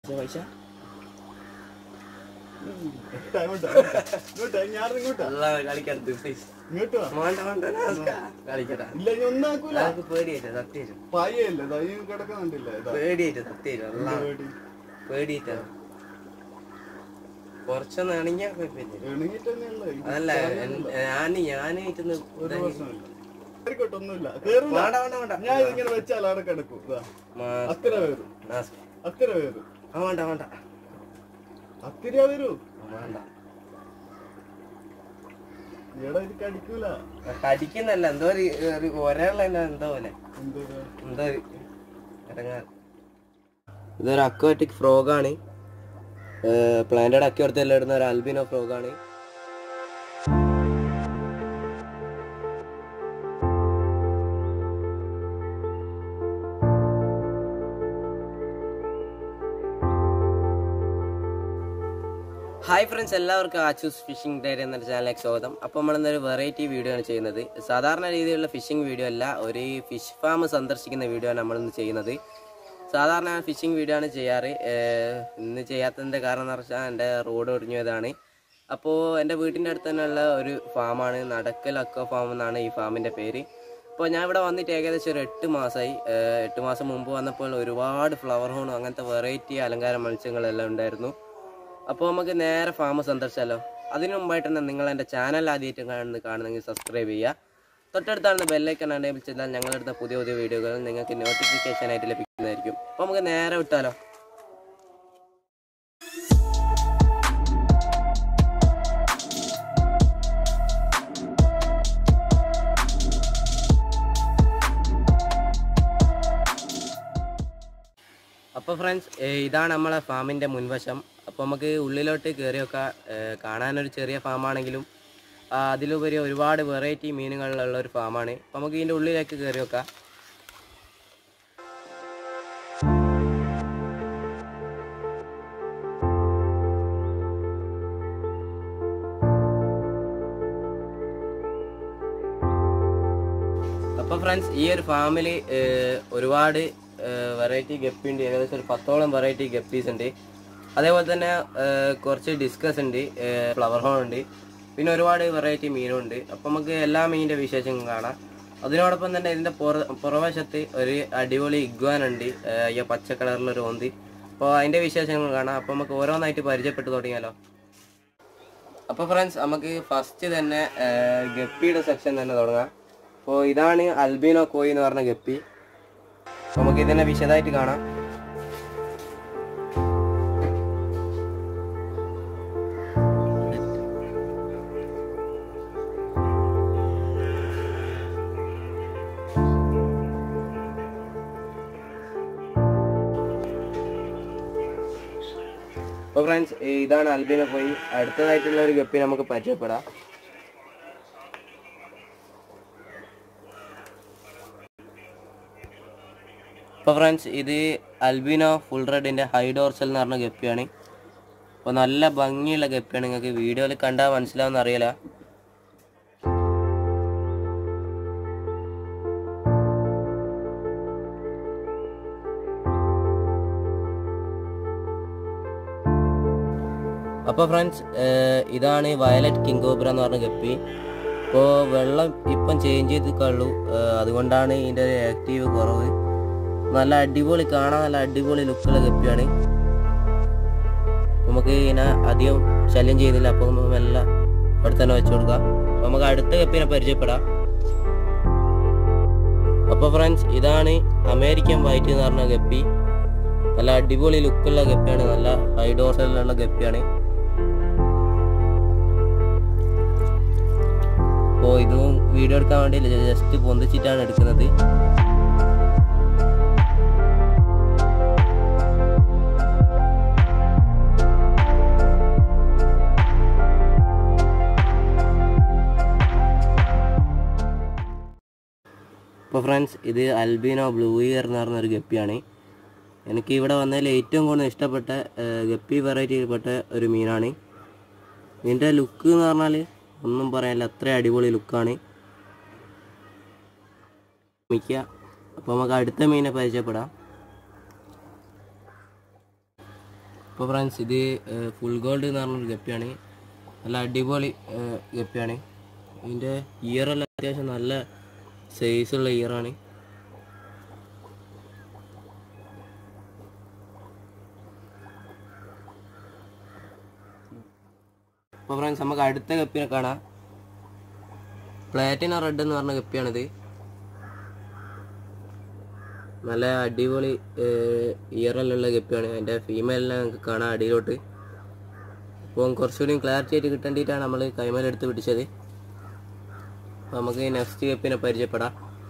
പൈസ ഇങ്ങോട്ടാ, ഇങ്ങോട്ടാ, ഇങ്ങോട്ടാ, ഞാൻ ഇങ്ങോട്ടാ അല്ല കളിക്കരുത് please. ഇങ്ങോട്ട് വാ. വേണ്ട വേണ്ട നാസ്ക. കളിക്കടാ ഇല്ല ഇനി ഒന്നും ആക്കൂല അതൊക്കെ പേടിയായിട്ട് സത്യം പായല്ലേ ഇതാ ഈ കിടക്കുന്നുണ്ടില്ല ഇതാ പേടിയായിട്ട് സത്യം അല്ല പേടി. പേടിയിട്ടാ കുറച്ചൊന്ന് ഇണങ്ങിയാ കുഴപ്പമില്ല എണീറ്റ് തന്നെയുള്ള ഇത് അതല്ല ഞാൻ ഞാനായിട്ടൊന്ന് ഒരു പ്രശ്നമില്ല ആയിക്കോട്ടെ ഒന്നുമില്ല കേറൂല വേണ്ട വേണ്ട വേണ്ട ഞാൻ ഇതിങ്ങനെ വെച്ചാൽ അവിടെ കിടക്കും ഇതാ മാസ്ക്. അത്തിര വരും നാസ്ക. അത്തിര വരും ആ വേണ്ട വേണ്ട അത്തിര വരൂ ആ, വേണ്ട എടാ ഇത് കടിക്കൂല കടിക്കുന്നല്ല എന്തോ ഒരു ഒരു ഒരാളെ എന്തോ പോലെ എന്തോ എന്തോ ഒരു ഇറങ്ങാൻ ഇതൊരു അക്വാറ്റിക് ഫ്രോഗാണ് പ്ലാന്റഡ് അക്യോർത്തിൽ ഇടുന്ന ഒരു അൽബിനോ ഫ്രോഗാണ് ഹായ് ഫ്രണ്ട്സ് എല്ലാവർക്കും ആച്ചൂസ് ഫിഷിംഗ് ഡയറി എന്ന ചാനലിലേക്ക് സ്വാഗതം അപ്പോൾ നമ്മൾ ഇന്നൊരു വെറൈറ്റി വീഡിയോ ആണ് ചെയ്യുന്നത് സാധാരണ രീതിയിലുള്ള ഫിഷിംഗ് വീഡിയോ അല്ല ഒരു ഫിഷ് ഫാം സന്ദർശിക്കുന്ന വീഡിയോ ആണ് നമ്മളിന്ന് ചെയ്യുന്നത് സാധാരണ ഫിഷിംഗ് വീഡിയോ ആണ് ചെയ്യാറ് ഏഹ് ഇന്ന് ചെയ്യാത്തതിൻ്റെ കാരണം എന്ന് വെച്ചാൽ എൻ്റെ റോഡ് ഒടിഞ്ഞതാണ് അപ്പോൾ എൻ്റെ വീട്ടിൻ്റെ അടുത്ത് തന്നെയുള്ള ഒരു ഫാമാണ് നടക്കൽ അക്വ ഫാം എന്നാണ് ഈ ഫാമിൻ്റെ പേര് അപ്പോൾ ഞാൻ ഇവിടെ വന്നിട്ട് ഏകദേശം ഒരു എട്ട് മാസമായി ഏഹ് എട്ട് മാസം മുമ്പ് വന്നപ്പോൾ ഒരുപാട് ഫ്ലവർ ഹോണും അങ്ങനത്തെ വെറൈറ്റി അലങ്കാര മത്സ്യങ്ങളെല്ലാം ഉണ്ടായിരുന്നു അപ്പോൾ നമുക്ക് നേരെ ഫാം സന്ദർശിച്ചാലോ അതിനു മുമ്പായിട്ട് തന്നെ നിങ്ങൾ എൻ്റെ ചാനൽ ആദ്യമായിട്ട് കാണുന്നത് കാണുന്നെങ്കിൽ സബ്സ്ക്രൈബ് ചെയ്യുക തൊട്ടടുത്താണ് ബെല്ലൈക്കൺ എനേബിൾ ചെയ്താൽ ഞങ്ങളെടുത്ത പുതിയ പുതിയ വീഡിയോകൾ നിങ്ങൾക്ക് നോട്ടിഫിക്കേഷൻ ആയിട്ട് ലഭിക്കുന്നതായിരിക്കും അപ്പോൾ നമുക്ക് നേരെ വിട്ടാലോ അപ്പോൾ ഫ്രണ്ട്സ് ഇതാണ് നമ്മളെ ഫാമിൻ്റെ മുൻവശം അപ്പോൾ നമുക്ക് ഉള്ളിലോട്ട് കയറിയൊക്കെ കാണാനൊരു ചെറിയ ഫാമാണെങ്കിലും ആ, അതിലുപരി ഒരുപാട് വെറൈറ്റി മീനുകളുള്ള ഒരു ഫാമാണ് അപ്പോൾ നമുക്ക് ഇതിൻ്റെ ഉള്ളിലേക്ക് കയറി വെക്കാം അപ്പോൾ ഫ്രണ്ട്സ് ഈ ഒരു ഫാമിൽ ഒരുപാട് വെറൈറ്റി ഗപ്പി ഉണ്ട് ഏകദേശം ഒരു പത്തോളം വെറൈറ്റി ഗപ്പീസ് ഉണ്ട് അതേപോലെ തന്നെ ഏഹ്, കുറച്ച് ഡിസ്കസ് ഉണ്ട് ഫ്ലവർ ഹോൺ ഉണ്ട് പിന്നെ ഒരുപാട് വെറൈറ്റി മീനുണ്ട് അപ്പോൾ നമുക്ക് എല്ലാ മീനിൻ്റെ വിശേഷങ്ങളും കാണാം അതിനോടൊപ്പം തന്നെ ഇതിൻ്റെ പുറ പുറവശത്ത് ഒരു അടിപൊളി ഇഗ്വാൻ ഉണ്ട് ഏഹ്, ഈ പച്ച കളറിലൊരു ഓന്തി അപ്പോൾ അതിൻ്റെ വിശേഷങ്ങൾ കാണാം അപ്പോൾ നമുക്ക് ഓരോന്നായിട്ട് പരിചയപ്പെട്ട് തുടങ്ങിയാലോ അപ്പോൾ ഫ്രണ്ട്സ് നമുക്ക് ഫസ്റ്റ് തന്നെ ഏഹ്, ഗപ്പിയുടെ സെക്ഷൻ തന്നെ തുടങ്ങാം അപ്പോൾ ഇതാണ് അൽബിനോ കോയി എന്ന് പറഞ്ഞ ഗപ്പി അപ്പോൾ നമുക്ക് ഇതിനെ വിശദമായിട്ട് കാണാം അപ്പോൾ ഫ്രണ്ട്സ് ഇതാണ് അൽബിനോ കോയി അടുത്തതായിട്ടുള്ള ഒരു ഗപ്പി നമുക്ക് പരിചയപ്പെടാം അപ്പോൾ ഫ്രണ്ട്സ് ഇത് അൽബിനോ ഫുൾ റെഡിൻ്റെ ഹൈ ഡോർസൽ എന്ന് പറഞ്ഞ ഗപ്പിയാണ് അപ്പോൾ നല്ല ഭംഗിയുള്ള ഗപ്പിയാണ് നിങ്ങൾക്ക് വീഡിയോയിൽ കണ്ടാൽ മനസ്സിലാവുന്ന അറിയില്ല അപ്പോൾ ഫ്രണ്ട്സ് ഇതാണ് വയലറ്റ് കിങ്കോബ്ര എന്ന് പറഞ്ഞ ഗപ്പി ഇപ്പോൾ വെള്ളം ഇപ്പം ചേഞ്ച് ചെയ്തിട്ടുള്ളൂ അതുകൊണ്ടാണ് ഇതിൻ്റെ ആക്റ്റീവ് കുറവ് നല്ല അടിപൊളി കാണാൻ നല്ല അടിപൊളി ലുക്കുള്ള ഗപ്പിയാണ് നമുക്ക് ഇതിനെ അധികം ശല്യം ചെയ്യുന്നില്ല അപ്പോൾ നമുക്ക് മെല്ലെ അവിടെ തന്നെ വെച്ച് കൊടുക്കാം അപ്പോൾ നമുക്ക് അടുത്ത ഗപ്പിനെ പരിചയപ്പെടാം അപ്പോൾ ഫ്രണ്ട്സ് ഇതാണ് അമേരിക്കൻ വൈറ്റ് എന്ന് പറഞ്ഞ ഗപ്പി നല്ല അടിപൊളി ലുക്കുള്ള ഗപ്പിയാണ് നല്ല ഹൈ ഡോർസലുള്ള ഗപ്പിയാണ് അപ്പോൾ ഇതും വീഡിയോ എടുക്കാൻ വേണ്ടി ജസ്റ്റ് പൊന്തിച്ചിട്ടാണ് എടുക്കുന്നത് ഇപ്പോൾ ഫ്രണ്ട്സ് ഇത് അൽബിനോ ബ്ലൂ ഇയർ എന്ന് പറഞ്ഞൊരു ഗപ്പിയാണ് എനിക്ക് ഇവിടെ വന്നതിൽ ഏറ്റവും കൂടുതൽ ഇഷ്ടപ്പെട്ട ഏഹ്, ഗപ്പി വെറൈറ്റിയിൽപ്പെട്ട ഒരു മീനാണ് ഇതിൻ്റെ ലുക്ക് എന്ന് പറഞ്ഞാൽ ഒന്നും പറയാനില്ല അത്ര അടിപൊളി ലുക്കാണ് മിക്ക അപ്പോൾ നമുക്ക് അടുത്ത മീനെ പരിചയപ്പെടാം ഇപ്പോൾ ഫ്രണ്ട്സ് ഇത് ഫുൾ ഗോൾഡ് എന്ന് പറഞ്ഞൊരു ഗപ്പിയാണ് നല്ല അടിപൊളി ഏഹ്, ഗപ്പിയാണ് ഇതിൻ്റെ ഇയറെല്ലാം അത്യാവശ്യം നല്ല സൈസുള്ള ഇയറാണ് അപ്പോൾ ഫ്രണ്ട്സ് നമുക്ക് അടുത്ത ഗപ്പിനെ കാണാം പ്ലാറ്റിന റെഡ് എന്ന് പറഞ്ഞ ഗപ്പിയാണിത് നല്ല അടിപൊളി ഇയറെല്ലാം ഗപ്പിയാണ് അതിൻ്റെ ഫീമെയിലിനെ നമുക്ക് കാണാം അടിയിലോട്ട് അപ്പോൾ കുറച്ചുകൂടി ക്ലാരിറ്റി ആയിട്ട് കിട്ടേണ്ടിയിട്ടാണ് നമ്മൾ കൈമലെടുത്ത് പിടിച്ചത് അപ്പോൾ നമുക്ക് നെക്സ്റ്റ് ഗപ്പിനെ പരിചയപ്പെടാം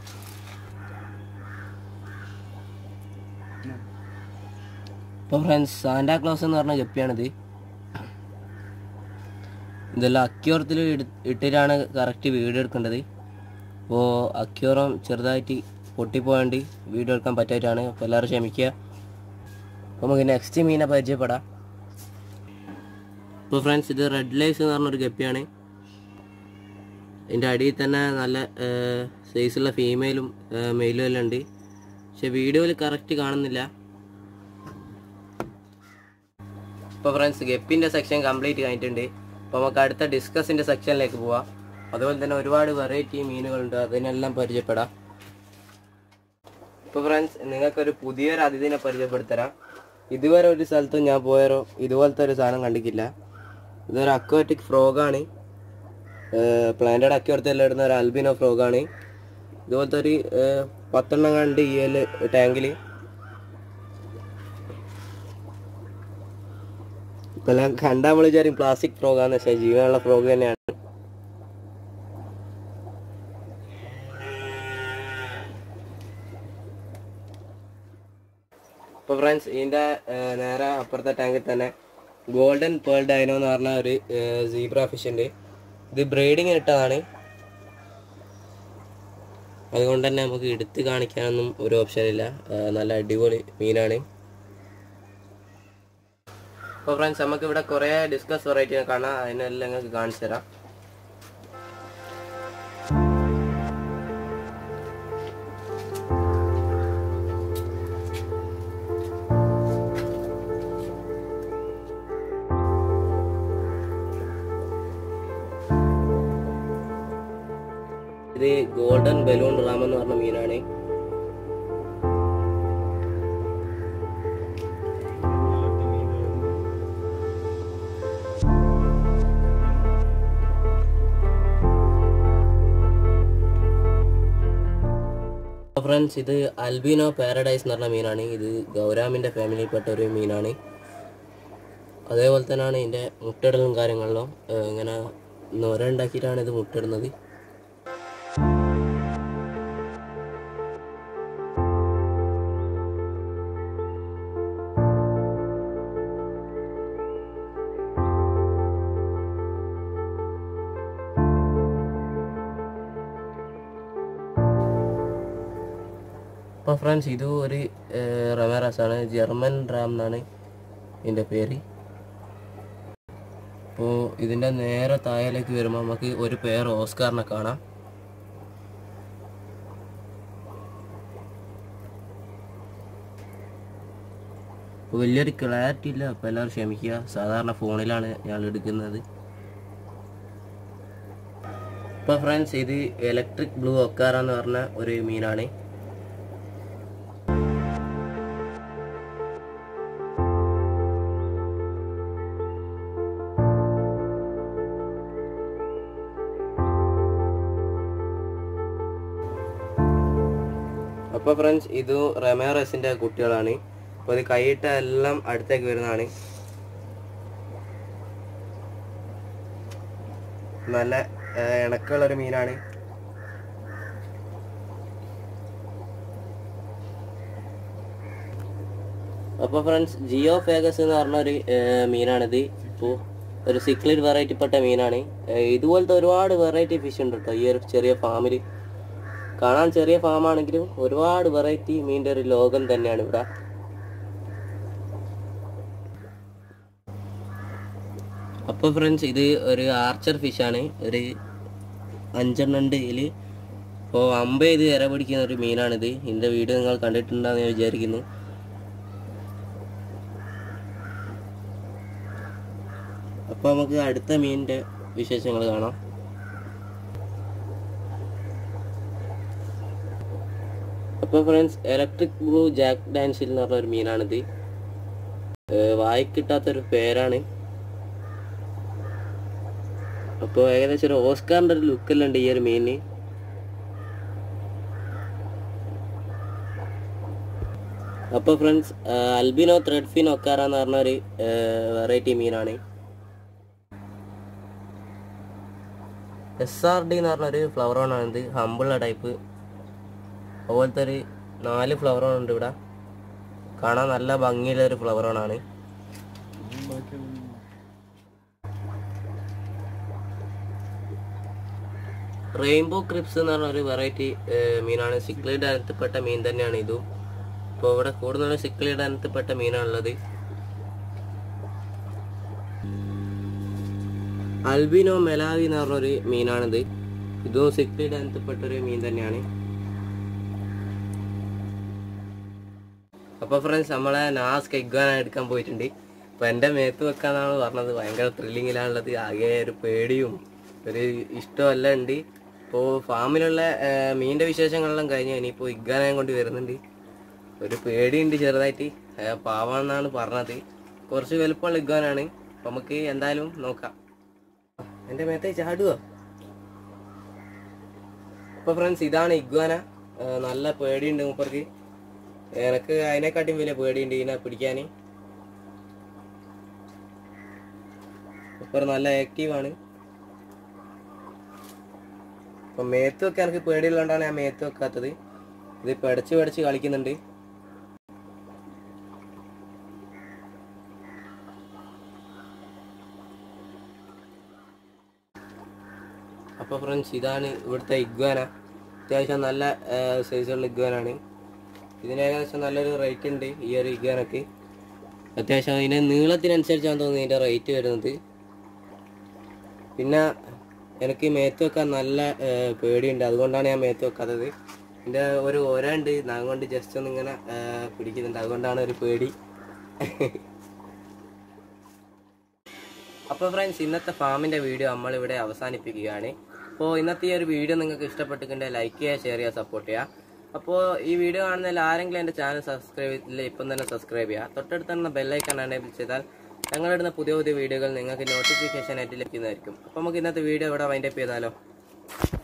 അപ്പോൾ ഫ്രണ്ട്സ് സാന്റാക്ലോസ് എന്ന് പറഞ്ഞ ഗപ്പിയാണിത് ഇതെല്ലാം അക്യൂറത്തിൽ ഇട്ടിട്ടാണ് കറക്റ്റ് വീഡിയോ എടുക്കേണ്ടത് അപ്പോൾ അക്യൂറം ചെറുതായിട്ട് പൊട്ടിപ്പോയാണ്ട് വീഡിയോ എടുക്കാൻ പറ്റായിട്ടാണ് അപ്പോൾ എല്ലാവരും ക്ഷമിക്കുക അപ്പോൾ നമുക്ക് നെക്സ്റ്റ് മീനെ പരിചയപ്പെടാം ഇപ്പോൾ ഫ്രണ്ട്സ് ഇത് റെഡ് ലൈസ് എന്ന് പറഞ്ഞൊരു ഗപ്പിയാണ് ഇതിൻ്റെ അടിയിൽ തന്നെ നല്ല സൈസുള്ള ഫീമെയിലും മെയിലും എല്ലാം ഉണ്ട് പക്ഷെ വീഡിയോയിൽ കറക്റ്റ് കാണുന്നില്ല ഇപ്പോൾ ഫ്രണ്ട്സ് ഗപ്പിൻ്റെ സെക്ഷൻ കംപ്ലീറ്റ് കഴിഞ്ഞിട്ടുണ്ട് അപ്പോൾ നമുക്ക് അടുത്ത ഡിസ്കസിൻ്റെ സെക്ഷനിലേക്ക് പോവാം അതുപോലെ തന്നെ ഒരുപാട് വെറൈറ്റി മീനുകളുണ്ട് അതിനെല്ലാം പരിചയപ്പെടാം ഇപ്പോൾ ഫ്രണ്ട്സ് നിങ്ങൾക്കൊരു പുതിയൊരു അതിഥിനെ പരിചയപ്പെടുത്തരാം ഇതുവരെ ഒരു സ്ഥലത്തും ഞാൻ പോയാലോ ഇതുപോലത്തെ ഒരു സാധനം കണ്ടിട്ടില്ല ഇതൊരു അക്വാറ്റിക് ഫ്രോഗാണ് പ്ലാന്റഡ് അക്വാറത്തിൽ ഇടുന്ന ഒരു അൽബിനോ ഫ്രോഗാണ് ഇതുപോലത്തെ ഒരു ഏഹ്, പത്തെണ്ണം കണ്ട് ഈ ഒരു ടാങ്കിൽ ഇപ്പെല്ലാം കണ്ടാൽ നമ്മൾ വിചാരിക്കും പ്ലാസ്റ്റിക് ഫ്രോഗാന്ന് പക്ഷേ ജീവനുള്ള ഫ്രോഗ് തന്നെയാണ് ഇപ്പോൾ ഫ്രണ്ട്സ് ഇതിൻ്റെ നേരെ അപ്പുറത്തെ ടാങ്കിൽ തന്നെ ഗോൾഡൻ പേൾ ഡൈനോ എന്ന് പറഞ്ഞ ഒരു സീബ്ര ഫിഷ് ഉണ്ട് ഇത് ബ്രീഡിങ്ങിന് ഇട്ടതാണ് അതുകൊണ്ട് തന്നെ നമുക്ക് എടുത്ത് കാണിക്കാനൊന്നും ഒരു ഓപ്ഷൻ ഇല്ല ഏഹ് നല്ല അടിപൊളി മീനാണ് അപ്പോൾ ഫ്രണ്ട്സ് നമുക്ക് ഇവിടെ കുറേ ഡിസ്കസ് വെറൈറ്റി കാണാം അതിനെല്ലാം നിങ്ങൾക്ക് കാണിച്ചു തരാം ഇത് ഗോൾഡൻ ബലൂൺ റാം എന്ന് പറഞ്ഞ മീനാണ് ഫ്രണ്ട്സ് ഇത് അൽബിനോ പാരഡൈസ് എന്ന് പറഞ്ഞ മീനാണ് ഇത് ഗൗരാമിൻ്റെ ഫാമിലിയിൽപ്പെട്ട ഒരു മീനാണ് അതേപോലെ തന്നെയാണ് ഇതിൻ്റെ മുട്ടയിടലും കാര്യങ്ങളിലും ഏഹ് ഇങ്ങനെ നൊര ഉണ്ടാക്കിയിട്ടാണ് ഇത് മുട്ടയിടുന്നത് അപ്പോൾ ഫ്രണ്ട്സ് ഇത് ഒരു റെമറാസ് ആണ് ജർമ്മൻ റാം എന്നാണ് ഇതിൻ്റെ പേര് അപ്പോൾ ഇതിൻ്റെ നേരെ താഴേലേക്ക് വരുമ്പോൾ നമുക്ക് ഒരു പേർ ഓസ്കാറിനെ കാണാം അപ്പോൾ വലിയൊരു ക്ലാരിറ്റി ഇല്ല അപ്പോൾ എല്ലാവരും ക്ഷമിക്കുക സാധാരണ ഫോണിലാണ് ഞാൻ എടുക്കുന്നത് ഇപ്പോൾ ഫ്രണ്ട്സ് ഇത് ഇലക്ട്രിക് ബ്ലൂ ഒക്കാറ എന്ന് പറഞ്ഞ ഒരു മീനാണ് അപ്പോൾ ഫ്രണ്ട്സ് ഇത് റെമേറസിൻ്റെ കുട്ടികളാണ് അപ്പോൾ ഇത് കൈയിട്ട എല്ലാം അടുത്തേക്ക് വരുന്നതാണ് നല്ല ഏഹ്, ഇണക്കമുള്ളൊരു മീനാണ് അപ്പോൾ ഫ്രണ്ട്സ് ജിയോ ഫേഗസ് എന്ന് പറഞ്ഞ ഒരു ഏഹ്, മീനാണിത് ഇപ്പോൾ ഒരു സിക്ലിഡ് വെറൈറ്റിപ്പെട്ട മീനാണ് ഏഹ്, ഇതുപോലത്തെ ഒരുപാട് വെറൈറ്റി ഫിഷ് ഉണ്ട് കേട്ടോ ഈ ഒരു ചെറിയ ഫാമിൽ കാണാൻ ചെറിയ ഫാമാണെങ്കിലും ഒരുപാട് വെറൈറ്റി മീൻ്റെ ഒരു ലോകം തന്നെയാണ് ഇവിടെ അപ്പോൾ ഫ്രണ്ട്സ് ഇത് ഒരു ആർച്ചർ ഫിഷാണ് ഒരു അഞ്ചെണ്ണം ഉണ്ട് ഇതിൽ അപ്പോൾ അമ്പ ചെയ്ത് ഇര പിടിക്കുന്ന ഒരു മീനാണിത് ഇതിൻ്റെ വീഡിയോ നിങ്ങൾ കണ്ടിട്ടുണ്ടെന്ന് ഞാൻ വിചാരിക്കുന്നു അപ്പോൾ നമുക്ക് അടുത്ത മീനിൻ്റെ വിശേഷങ്ങൾ കാണാം അപ്പോൾ ഫ്രണ്ട്സ് ഇലക്ട്രിക് ബ്ലൂ ജാക്ക് ഡാൻസിൽ എന്ന് പറഞ്ഞ ഒരു മീനാണിത് ഏഹ് വായിക്കിട്ടാത്തൊരു പേരാണ് അപ്പോൾ ഏകദേശം ഒരു ഓസ്കാറിൻ്റെ ഒരു ലുക്കെല്ലാം ഉണ്ട് ഈ ഒരു മീനിന് അപ്പോൾ ഫ്രണ്ട്സ് അൽബിനോ ത്രെഡ് ഫിൻ ഒക്കാറ എന്ന് പറഞ്ഞ ഒരു വെറൈറ്റി മീനാണ് എസ് ആർ ഡി എന്ന് പറഞ്ഞൊരു ഫ്ലവർ ഓൺ ആണ് ഇത് ഹമ്പിള ടൈപ്പ് അതുപോലത്തെ ഒരു നാല് ഫ്ലവർ ഓൺ ഉണ്ട് ഇവിടെ കാണാൻ നല്ല ഭംഗിയുള്ള ഒരു ഫ്ലവർ ഓൺ ആണ് റെയിൻബോ ക്രിപ്സ് എന്ന് പറഞ്ഞ ഒരു വെറൈറ്റി മീനാണ് സിക്ലിഡ് അനത്തിൽപ്പെട്ട മീൻ തന്നെയാണ് ഇതും ഇപ്പോൾ ഇവിടെ കൂടുതലും സിക്ലിഡ് അനത്തിൽപ്പെട്ട മീനാണുള്ളത് അൽബിനോ മെലാവി എന്ന് പറഞ്ഞൊരു മീനാണിത് ഇതും സിക്ലിഡ് അനത്തിൽപ്പെട്ട ഒരു മീൻ തന്നെയാണ് അപ്പോൾ ഫ്രണ്ട്സ് നമ്മളെ നാസ്ക് ഇഗ്വാന എടുക്കാൻ പോയിട്ടുണ്ട് അപ്പോൾ എൻ്റെ മേത്ത് വെക്കാന്നാണ് പറഞ്ഞത് ഭയങ്കര ത്രില്ലിങ്ങിലാണുള്ളത് ആകെ ഒരു പേടിയും ഒരു ഇഷ്ടമെല്ലാം ഉണ്ട് ഇപ്പോൾ ഫാമിലുള്ള ഏർ, മീനിൻ്റെ വിശേഷങ്ങളെല്ലാം കഴിഞ്ഞ് ഇനിയിപ്പോൾ ഇഗ്വാനയും കൊണ്ട് വരുന്നുണ്ട് ഒരു പേടിയുണ്ട് ചെറുതായിട്ട് ഏർ, പാവാണെന്നാണ് പറഞ്ഞത് കുറച്ച് വലുപ്പമുള്ള ഇഗ്വാനാണ് അപ്പോൾ നമുക്ക് എന്തായാലും നോക്കാം എൻ്റെ മേത്തെ ചാടുവോ അപ്പോൾ ഫ്രണ്ട്സ് ഇതാണ് ഇഗ്വാന ഏർ, നല്ല പേടിയുണ്ട് മൂപ്പർക്ക് എനക്ക് അതിനെക്കാട്ടിയും വലിയ പേടിയുണ്ട് ഇതിനെ പിടിക്കാൻ ഇപ്പൊ നല്ല ആക്റ്റീവാണ് അപ്പൊ മേത്ത് വെക്കാൻ എനിക്ക് പേടിയുള്ളതുകൊണ്ടാണ് ഞാൻ മേത്ത് വെക്കാത്തത് ഇത് പടച്ച് പടച്ച് കളിക്കുന്നുണ്ട് അപ്പൊ ഫ്രണ്ട്സ് ഇതാണ് ഇവിടുത്തെ ഇഗ്വാന അത്യാവശ്യം നല്ല സൈസുള്ള ഇഗ്വാനാണ് ഇതിന് ഏകദേശം നല്ലൊരു റേറ്റ് ഉണ്ട് ഈ ഒരു ഇഗ്വാനക്ക് അത്യാവശ്യം അതിൻ്റെ നീളത്തിനനുസരിച്ചാണ് തോന്നുന്നത് ഇതിൻ്റെ റേറ്റ് വരുന്നത് പിന്നെ എനിക്ക് മേത്ത് വെക്കാൻ നല്ല ഏർ, പേടിയുണ്ട് അതുകൊണ്ടാണ് ഞാൻ മേത്ത് വെക്കാത്തത് ഇതിൻ്റെ ഒരു ഒര ഉണ്ട് അതുകൊണ്ട് ജസ്റ്റ് ഒന്ന് ഇങ്ങനെ ഏർ, പിടിക്കുന്നുണ്ട് അതുകൊണ്ടാണ് ഒരു പേടി അപ്പോൾ ഫ്രണ്ട്സ് ഇന്നത്തെ ഫാമിൻ്റെ വീഡിയോ നമ്മളിവിടെ അവസാനിപ്പിക്കുകയാണ് അപ്പോൾ ഇന്നത്തെ ഈ ഒരു വീഡിയോ നിങ്ങൾക്ക് ഇഷ്ടപ്പെട്ടിട്ടുണ്ടെങ്കിൽ ലൈക്ക് ചെയ്യുക ഷെയർ ചെയ്യുക സപ്പോർട്ട് ചെയ്യുക അപ്പോൾ ഈ വീഡിയോ കാണുന്നതിൽ ആരെങ്കിലും എൻ്റെ ചാനൽ സബ്സ്ക്രൈബ് ചെയ്തില്ല ഇപ്പം തന്നെ സബ്സ്ക്രൈബ് ചെയ്യുക തൊട്ടടുത്ത് തന്നെ ബെല്ലൈക്കൺ എനേബിൾ ചെയ്താൽ ഞങ്ങളിടുന്ന പുതിയ പുതിയ വീഡിയോകൾ നിങ്ങൾക്ക് നോട്ടിഫിക്കേഷൻ ആയിട്ട് ലഭിക്കുന്നതായിരിക്കും അപ്പോൾ നമുക്ക് ഇന്നത്തെ വീഡിയോ ഇവിടെ വൈൻഡപ്പ് ചെയ്താലോ